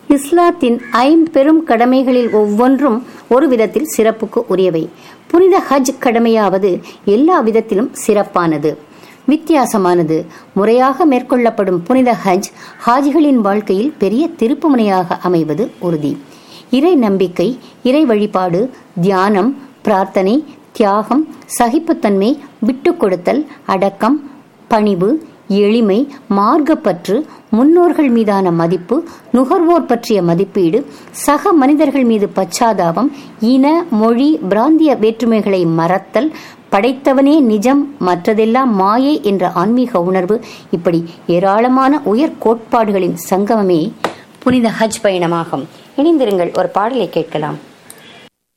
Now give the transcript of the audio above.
இஸ்லாத்தின் ஐம்பெரும் கடமைகளில் ஒவ்வொன்றும் ஒரு விதத்தில் சிறப்புக்கு உரியவை புனித ஹஜ் கடமையாவது எல்லா விதத்திலும் சிறப்பானது வித்தியாசமானது முறையாக மேற்கொள்ளப்படும் புனித ஹஜ் ஹாஜிகளின் வாழ்க்கையில் பெரிய திருப்புமுனையாக அமைவது உறுதி இறை நம்பிக்கை இறை வழிபாடு தியானம் பிரார்த்தனை தியாகம் சகிப்புத்தன்மை விட்டுக் கொடுத்தல் அடக்கம் பணிவு எளிமை மார்க்கப்பற்று முன்னோர்கள் மீதான மதிப்பு நுகர்வோர் பற்றிய மதிப்பீடு சக மனிதர்கள் மீது பச்சாதாபம் இன மொழி பிராந்திய வேற்றுமைகளை மறத்தல் படைத்தவனே நிஜம் மற்றதெல்லாம் மாயை என்ற ஆன்மீக உணர்வு இப்படி ஏராளமான உயர் கோட்பாடுகளின் சங்கமமே புனித ஹஜ் பயணமாகும் இணைந்திருங்கள் ஒரு பாடலை கேட்கலாம்